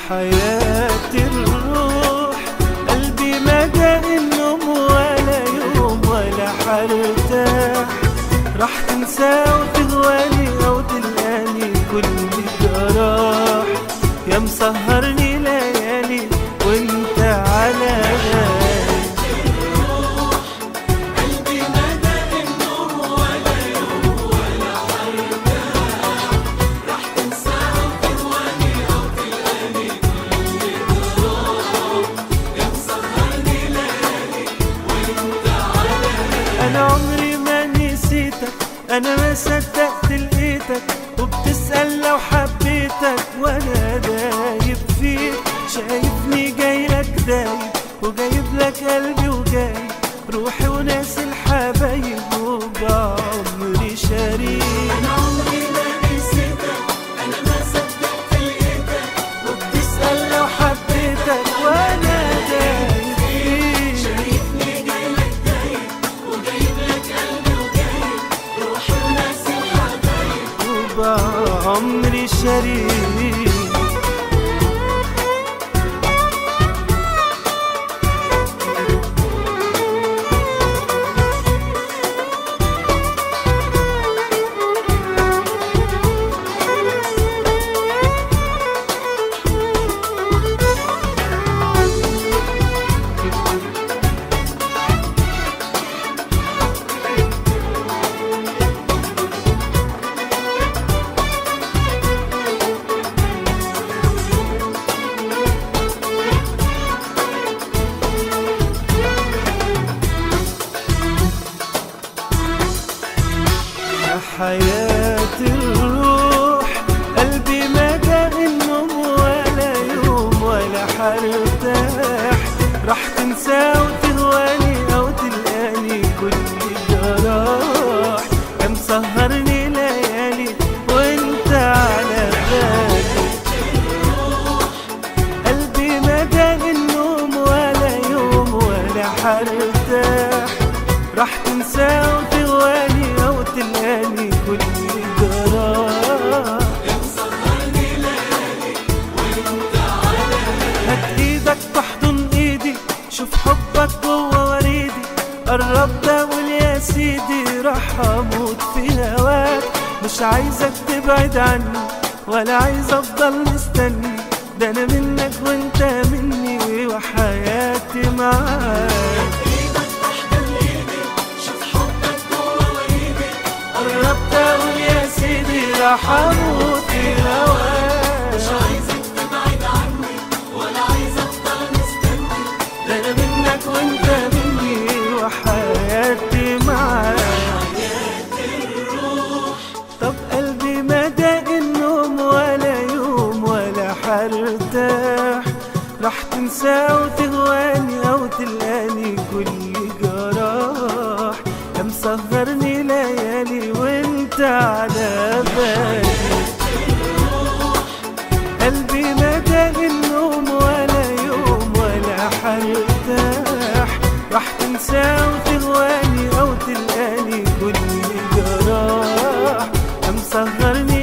حياة الروح قلبي ما جاء النوم ولا يوم ولا حرتاح راح تنسى وتهواني او تلقاني كل جراح يا مسهرني ليالي وانت على بالي انا عمري ما نسيتك انا ما صدقت لقيتك وبتسأل لو حبيتك وانا دايب فيك شايفني جاي لك دايب وجايب لك قلبي وجاي روحي وناس الحبايب وبعمري شريك انا عمري ما نسيتك انا ما صدقت لقيتك وبتسأل لو حبيتك وانا دايب فيك شايفني جاي لك دايب وجايب لك قلبي وجايب روحي وناس الحبايب وبعمري شريك يا حياة الروح قلبي ما جاء النوم ولا يوم ولا حرتاح راح تنسى وتهواني او تلقاني كل جراح يا مسهرني ليالي وانت على بالي قلبي ما جاء النوم ولا يوم ولا حرتاح راح تنسى وتغواني او تلقاني كل جراح هات ايدك تحضن ايدي شوف حبك جوه وريدي قربت اقول يا سيدي راح اموت في هواك مش عايزك تبعد عني ولا عايز افضل مستني ده انا منك وانت مني وحياتي معاك قربت اقول يا سيدي راح اموت في هواك مش عايزك تبعد عني ولا عايز افضل مستني ده انا منك وانت مني وحياتي معاك طب قلبي ما داق النوم ولا يوم ولا حرتاح راح تنسى وتغواني او تلقاني كل جراح يا مسهرني ليالي وانت على بالي قلبي ما داق النوم ولا يوم ولا حرتاح راح تنسى وتغواني او تلقاني كل جراح يا مسهرني